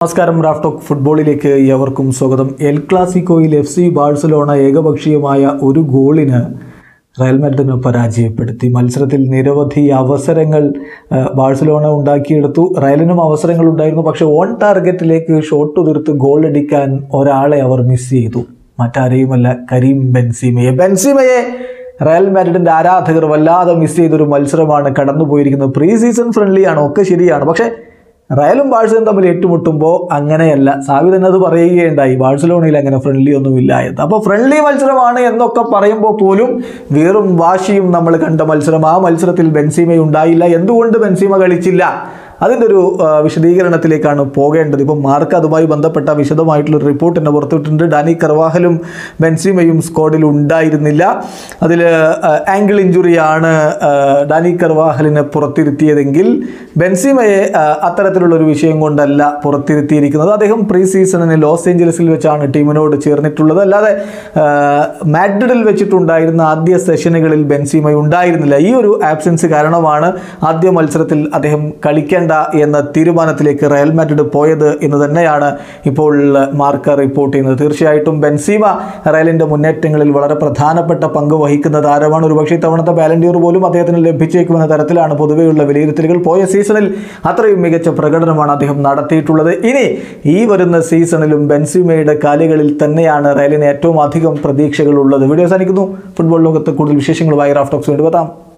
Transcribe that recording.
നമസ്കാരം റാഫ്റ്റോക്ക് ഫുട്ബോളിലേക്ക് ഏവർക്കും സ്വാഗതം എൽ ക്ലാസിക്കോയിൽ എഫ് സി ബാഴ്സലോണ ഏകപക്ഷീയമായ ഒരു ഗോളിന് റയൽ മാഡ്രിഡിനെ പരാജയപ്പെടുത്തി മത്സരത്തിൽ നിരവധി അവസരങ്ങൾ ആ, ബാഴ്സലോണ ഉണ്ടാക്കിയെടുത്തു റയലിനും അവസരങ്ങൾ ഉണ്ടായിരുന്നു പക്ഷേ ഓൺ ടാർഗറ്റിലേക്ക് ഷോട്ട് തീർത്ത് ഗോൾ അടിക്കാൻ ഒരാളെ അവർ മിസ് ചെയ്തു മറ്റാരെയുമല്ല കരീം ബെൻസീമയെ ബെൻസീമയെ റയൽ മാഡ്രിഡിന്റെ ആരാധകർ വല്ലാതെ മിസ് ചെയ്തൊരു മത്സരമാണ് കടന്നുപോയിരിക്കുന്നത് പ്രീ സീസൺ ഫ്രണ്ട്ലിയാണ് ഒക്കെ ശരിയാണ് പക്ഷേ റയലും ബാഴ്സലും തമ്മിൽ ഏറ്റുമുട്ടുമ്പോൾ അങ്ങനെയല്ല സാവി തന്നെ അത് പറയുകയുണ്ടായി ബാഴ്സലോണയിൽ അങ്ങനെ ഫ്രണ്ട്ലി ഒന്നും ഇല്ല എന്ന് അപ്പോൾ ഫ്രണ്ട്ലി മത്സരമാണ് എന്നൊക്കെ പറയുമ്പോൾ പോലും വീറും വാശിയും നമ്മൾ കണ്ട മത്സരം ആ മത്സരത്തിൽ ബെൻസീമ ഉണ്ടായില്ല എന്തുകൊണ്ട് ബെൻസീമ കളിച്ചില്ല അതിൻ്റെ ഒരു ആ, വിശദീകരണത്തിലേക്കാണ് പോകേണ്ടത് ഇപ്പം മാർക്ക് അതുമായി ബന്ധപ്പെട്ട വിശദമായിട്ടുള്ള ഒരു റിപ്പോർട്ട് തന്നെ പുറത്തുവിട്ടിട്ടുണ്ട് ഡാനി കർവാഹലും ബെൻസീമയും സ്ക്വാഡിൽ ഉണ്ടായിരുന്നില്ല അതിൽ ആംഗിൾ ഇഞ്ചുറിയാണ് ആ, ഡാനി കർവാഹലിനെ പുറത്തിരുത്തിയതെങ്കിൽ ബെൻസീമയെ ആ, അത്തരത്തിലുള്ള ഒരു വിഷയം കൊണ്ടല്ല പുറത്തിരുത്തിയിരിക്കുന്നത് അദ്ദേഹം പ്രീ സീസണിന് ലോസ് ഏഞ്ചലസിൽ വെച്ചാണ് ടീമിനോട് ചേർന്നിട്ടുള്ളത് അല്ലാതെ ആ, മാഡ്രിഡിൽ വെച്ചിട്ടുണ്ടായിരുന്ന ആദ്യ സെഷനുകളിൽ ബെൻസീമ ഉണ്ടായിരുന്നില്ല ഈ ഒരു ആബ്സെൻസ് കാരണമാണ് ആദ്യ മത്സരത്തിൽ അദ്ദേഹം കളിക്കേണ്ട എന്ന തീരുമാനത്തിലേക്ക് റയൽ മാഡ്രിഡ് പോയത് എന്ന് തന്നെയാണ് ഇപ്പോൾ മാർക്ക റിപ്പോർട്ട് ചെയ്യുന്നത് തീർച്ചയായിട്ടും ബെൻസീമ റയലിന്റെ മുന്നേറ്റങ്ങളിൽ വളരെ പ്രധാനപ്പെട്ട പങ്ക് വഹിക്കുന്ന താരമാണ് ഒരുപക്ഷെ ഇത്തവണത്തെ ബാലൻഡിയർ പോലും അദ്ദേഹത്തിന് ലഭിച്ചേക്കുമെന്ന തരത്തിലാണ് പൊതുവെയുള്ള വിലയിരുത്തലുകൾ പോയ സീസണിൽ അത്രയും മികച്ച പ്രകടനമാണ് അദ്ദേഹം നടത്തിയിട്ടുള്ളത് ഇനി ഈ വരുന്ന സീസണിലും ബെൻസിമയുടെ കാലുകളിൽ തന്നെയാണ് റയലിന് ഏറ്റവും അധികം പ്രതീക്ഷകൾ ഉള്ളത് വീഡിയോ അവസാനിക്കുന്നു ഫുട്ബോൾ ലോകത്ത് കൂടുതൽ വിശേഷങ്ങളുമായി റാഫ്റ്റോക്സ് വേണ്ടി വരാം